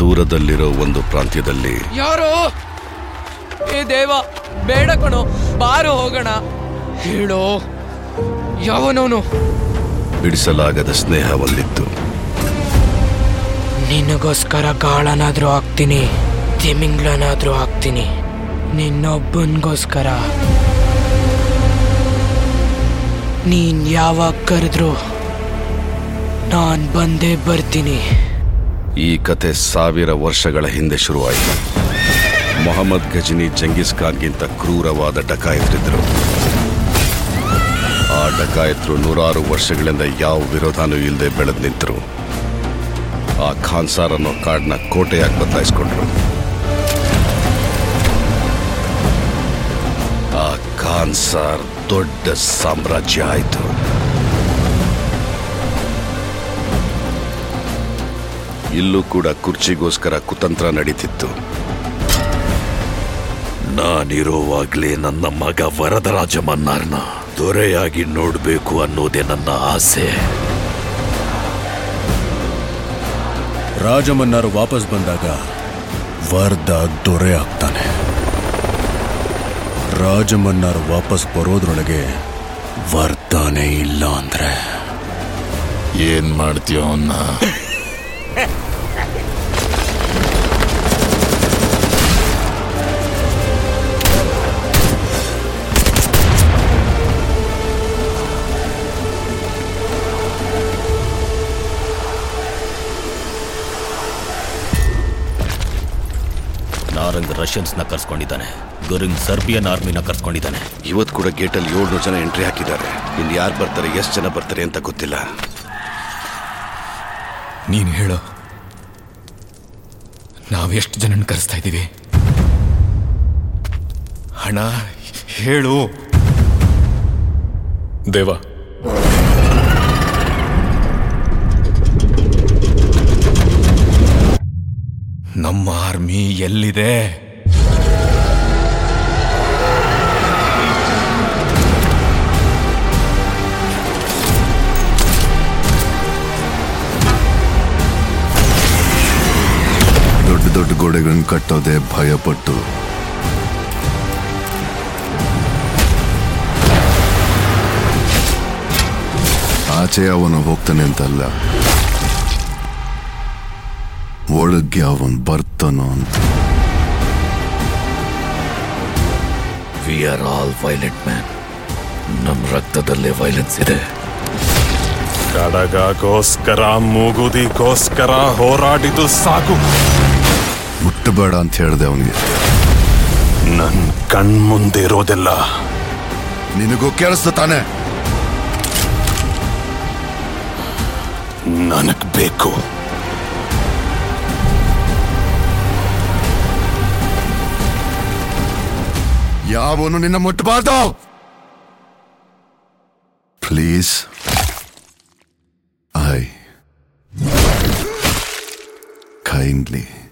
ದೂರದಲ್ಲಿರೋ ಒಂದು ಪ್ರಾಂತ್ಯದಲ್ಲಿ ಯಾರೋ ಏ ದೇವ ಬೇಡ ಕಣೋ ಬಾರು ಹೋಗೋಣ ಹೇಳೋ ಯಾವನವನು ಬಿಡಿಸಲಾಗದ ಸ್ನೇಹ ಒಂದಿತ್ತು ನಿನಗೋಸ್ಕರ ಗಾಳನಾದ್ರೂ ಹಾಕ್ತೀನಿ ತಿಮಿಂಗ್ಲನಾದ್ರೂ ಹಾಕ್ತೀನಿ ನಿನ್ನೊಬ್ಬನಿಗೋಸ್ಕರ ನೀನ್ ಯಾವಾಗ ಕರೆದ್ರು ನಾನ್ ಬಂದೇ ಬರ್ತೀನಿ ಈ ಕತೆ ಸಾವಿರ ವರ್ಷಗಳ ಹಿಂದೆ ಶುರುವಾಯಿತು ಮೊಹಮ್ಮದ್ ಗಜನಿ ಜಂಗೀಸ್ ಖಾನ್ಗಿಂತ ಕ್ರೂರವಾದ ಡಕಾಯತ್ರಿದ್ರು ಆ ಡಕಾಯತ್ರು ನೂರಾರು ವರ್ಷಗಳಿಂದ ಯಾವ ವಿರೋಧನೂ ಇಲ್ಲದೆ ಬೆಳೆದು ನಿಂತರು ಆ ಖಾನ್ಸಾರ್ ಅನ್ನೋ ಕಾಡನ್ನ ಕೋಟೆಯಾಗಿ ಬದಲಾಯಿಸ್ಕೊಂಡ್ರು ಆ ಖಾನ್ಸಾರ್ ದೊಡ್ಡ ಸಾಮ್ರಾಜ್ಯ ಆಯಿತು ಇಲ್ಲೂ ಕೂಡ ಕುರ್ಚಿಗೋಸ್ಕರ ಕುತಂತ್ರ ನಡೀತಿತ್ತು ನಾನಿರೋವಾಗ್ಲೇ ನನ್ನ ಮಗ ವರದರಾಜ ಮನ್ನಾರ್ನ ದೊರೆಯಾಗಿ ನೋಡ್ಬೇಕು ಅನ್ನೋದೇ ನನ್ನ ಆಸೆ ರಾಜಮನ್ನಾರು ವಾಪಸ್ ಬಂದಾಗ ವರ್ದ ದೊರೆ ಆಗ್ತಾನೆ ರಾಜಮನ್ನಾರು ವಾಪಸ್ ಬರೋದ್ರೊಳಗೆ ವರ್ತಾನೆ ಇಲ್ಲ ಅಂದ್ರೆ ಏನ್ ಮಾಡ್ತೀಯೋ ಅವನ್ನ ನಾರಂಗ್ ರಷ್ಯನ್ಸ್ನ ಕರ್ಸ್ಕೊಂಡಿದ್ದಾನೆ ಗುರಿಂಗ್ ಸರ್ಬಿಯನ್ ಆರ್ಮಿನ ಕರ್ಸ್ಕೊಂಡಿದ್ದಾನೆ ಇವತ್ತು ಕೂಡ ಗೇಟಲ್ಲಿ ಏಳ್ನೂರು ಜನ ಎಂಟ್ರಿ ಹಾಕಿದ್ದಾರೆ ಇನ್ನು ಯಾರು ಬರ್ತಾರೆ ಎಷ್ಟು ಜನ ಬರ್ತಾರೆ ಅಂತ ಗೊತ್ತಿಲ್ಲ ನೀನು ಹೇಳು ನಾವೆಷ್ಟು ಜನನ ಕರೆಸ್ತಾ ಇದ್ದೀವಿ ಹಣ ಹೇಳು ದೇವ ನಮ್ಮ ಆರ್ಮಿ ಎಲ್ಲಿದೆ ದೊಡ್ಡ ದೊಡ್ಡ ಗೋಡೆಗಳನ್ನ ಕಟ್ಟೋದೆ ಭಯಪಟ್ಟು ಆಚೆ ಅವನು ಹೋಗ್ತಾನೆ ಅಂತಲ್ಲ ಒಳಗೆ ಅವನ್ ಬರ್ತಾನೋ ಅಂತ we are all violent man ನಮ್ಮ ರಕ್ತದಲ್ಲೇ ವೈಲೆನ್ಸ್ ಇದೆ ಕಡಗಗೋಸ್ಕರ ಮೂಗುದಿಗೋಸ್ಕರ ಹೋರಾಡಿದು ಸಾಕು ಮುಟ್ಟಬೇಡ ಅಂತ ಹೇಳ್ದೆ ಅವನಿಗೆ ನನ್ ಕಣ್ಮುಂದೆ ಇರೋದೆಲ್ಲ ನಿನಗೂ ಕೇಳಿಸ್ತ ತಾನೆ ನನಗ್ ಬೇಕು ಯಾವನು ನಿನ್ನ ಮುಟ್ಟಬಾರ್ದು ಪ್ಲೀಸ್ ಐ ಕೈಂಡ್ಲಿ